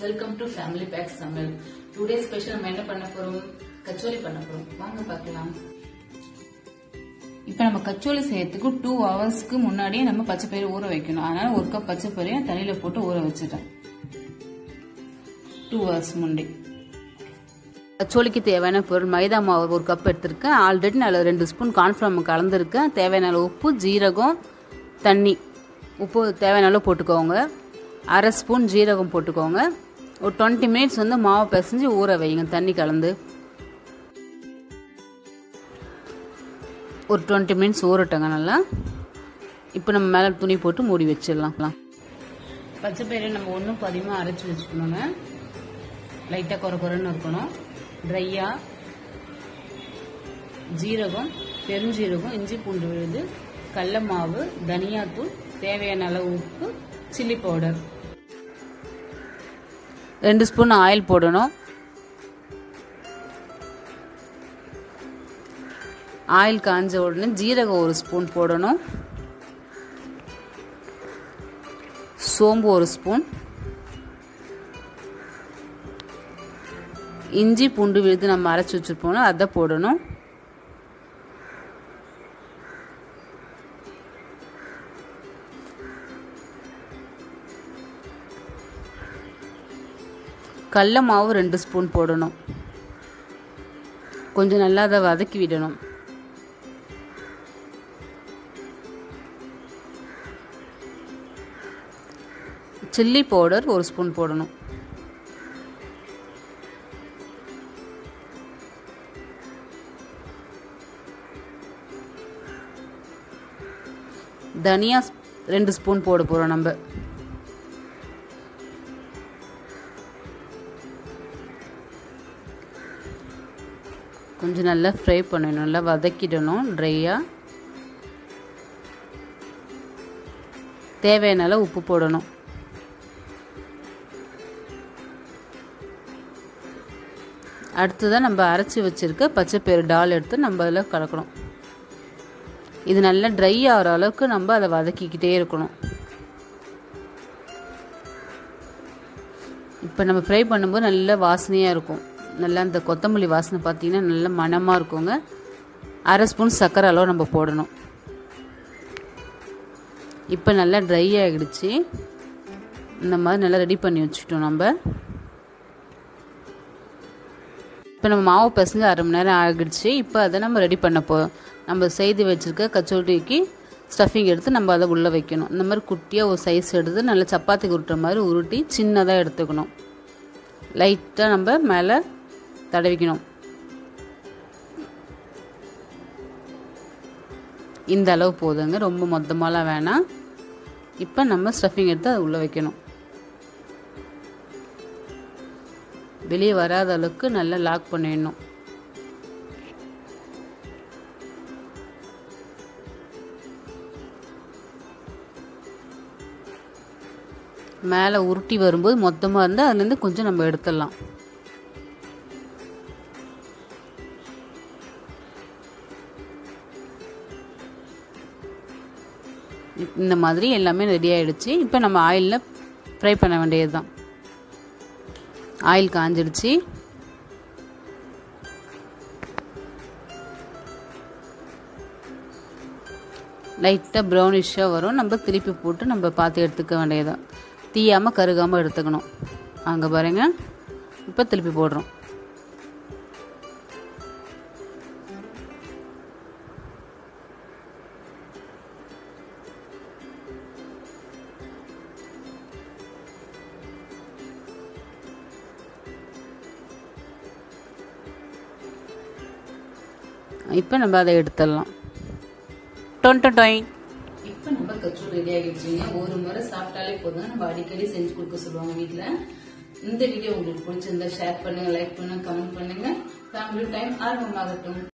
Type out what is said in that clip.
welcome to family bake சமையல் today special நம்ம என்ன பண்ண போறோம் கச்சோரி பண்ண போறோம் வாங்க பார்க்கலாம் இப்போ நம்ம கச்சோலி செய்யறதுக்கு டூ ஹவர்ஸ்க்கு முன்னாடியே நம்ம பச்சை பயிறு ஊற வைக்கணும் அதனால ஒரு கப் பச்சை பயிரை தண்ணியில போட்டு ஊற வச்சுட்டேன் டூ ஹவர்ஸ் முன்னாடி கச்சோலிக்கு தேவையான பொருள் மைதா மாவு ஒரு கப் எடுத்திருக்கேன் ஆல்ரெடி நான் அதில் ரெண்டு ஸ்பூன் கார்ன்ஃப்ளவர் கலந்துருக்கேன் தேவையான அளவு உப்பு ஜீரகம் தண்ணி உப்பு தேவையான அளவு போட்டுக்கோங்க அரை ஸ்பூன் ஜீரகம் போட்டுக்கோங்க ஒரு டுவெண்ட்டி மினிட்ஸ் வந்து மாவை பிசைஞ்சு ஊற வைங்க தண்ணி கலந்து ஒரு டுவெண்ட்டி மினிட்ஸ் ஊறட்டங்க நல்லா இப்போ நம்ம மேலே துணி போட்டு மூடி வச்சிடலாம் பச்சை பயிரை நம்ம ஒன்றும் பதிகமாக அரைச்சி வச்சுக்கணுங்க லைட்டாக குறை குறைன்னு இருக்கணும் ட்ரையாக ஜீரகம் பெருஞ்சீரகம் இஞ்சி பூண்டு விழுது கடல மாவு தனியாத்தூள் தேவையான அளவு உப்பு சில்லி பவுடர் ரெண்டு ஸ்பூன் ஆயில் போடணும் ஆயில் காஞ்ச உடனே ஜீரகம் ஒரு ஸ்பூன் போடணும் சோம்பு ஒரு ஸ்பூன் இஞ்சி பூண்டு விழுது நம்ம அரைச்சி வச்சுருப்போம்ல அதை போடணும் கடல மாவு ரெண்டு ஸ்பூன் போடணும் கொஞ்சம் நல்லா அதை வதக்கி விடணும் சில்லி பவுடர் ஒரு ஸ்பூன் போடணும் தனியா ரெண்டு ஸ்பூன் போட போகிறோம் நம்ம கொஞ்சம் நல்லா ஃப்ரை பண்ணணும் நல்லா வதக்கிடணும் ட்ரையாக தேவையான அளவு உப்பு போடணும் அடுத்ததாக நம்ம அரைச்சி வச்சுருக்க பச்சை பயிறு டால் எடுத்து நம்ம அதில் கலக்கணும் இது நல்லா ட்ரை ஆகிற அளவுக்கு நம்ம அதை வதக்கிக்கிட்டே இருக்கணும் இப்போ நம்ம ஃப்ரை பண்ணும்போது நல்ல வாசனையாக இருக்கும் நல்லா அந்த கொத்தமல்லி வாசனை பார்த்தீங்கன்னா நல்ல மணமாக இருக்குங்க அரை ஸ்பூன் சர்க்கரை அளவு நம்ம போடணும் இப்போ நல்லா ட்ரை ஆகிடுச்சு இந்த மாதிரி நல்லா ரெடி பண்ணி வச்சுட்டோம் நம்ம இப்போ நம்ம மாவு பசங்க அரை மணி நேரம் ஆகிடுச்சு இப்போ அதை நம்ம ரெடி பண்ண போகிறோம் நம்ம செய்து வச்சுருக்க கச்சோரிக்கு ஸ்டஃபிங் எடுத்து நம்ம அதை உள்ளே வைக்கணும் இந்த மாதிரி குட்டியாக ஒரு சைஸ் எடுத்து நல்லா சப்பாத்திக்கு உருட்டுற மாதிரி உருட்டி சின்னதாக எடுத்துக்கணும் லைட்டாக நம்ம மேலே தடவிக்கணும் இந்த அளவு போதுங்க ரொம்ப மொத்தமாலாம் வேணாம் இப்போ நம்ம ஸ்டஃபிங் எடுத்து அதை உள்ளே வைக்கணும் வெளியே வராத அளவுக்கு நல்லா லாக் பண்ணிடணும் மேலே உருட்டி வரும்போது மொத்தமாக இருந்தால் அதுலேருந்து கொஞ்சம் நம்ம எடுத்துடலாம் இந்த மாதிரி எல்லாமே ரெடி ஆகிடுச்சு இப்போ நம்ம ஆயிலில் ஃப்ரை பண்ண வேண்டியது தான் ஆயில் காஞ்சிடுச்சு லைட்டாக ப்ரௌனிஷாக வரும் நம்ம திருப்பி போட்டு நம்ம பார்த்து எடுத்துக்க வேண்டியதான் தீயாமல் கருகாமல் எடுத்துக்கணும் அங்கே பாருங்க இப்போ திருப்பி போடுறோம் இப்போ நம்ம அதை எடுத்துடலாம் டொன்டோ டொய் இப்போ நம்ம கச்சோரி ரெடி ஆகிடுச்சுங்க ஒரு முறை சாப்பிட்டாலே போதும் நம்ம அடிக்கடி செஞ்சு கொடுக்க சொல்லுவாங்க வீட்டில் இந்த வீடியோ உங்களுக்கு பிடிச்சிருந்தா ஷேர் பண்ணுங்க லைக் பண்ணுங்க கமெண்ட் பண்ணுங்க ஃபேமிலி டைம் ஆர்வமாகட்டும்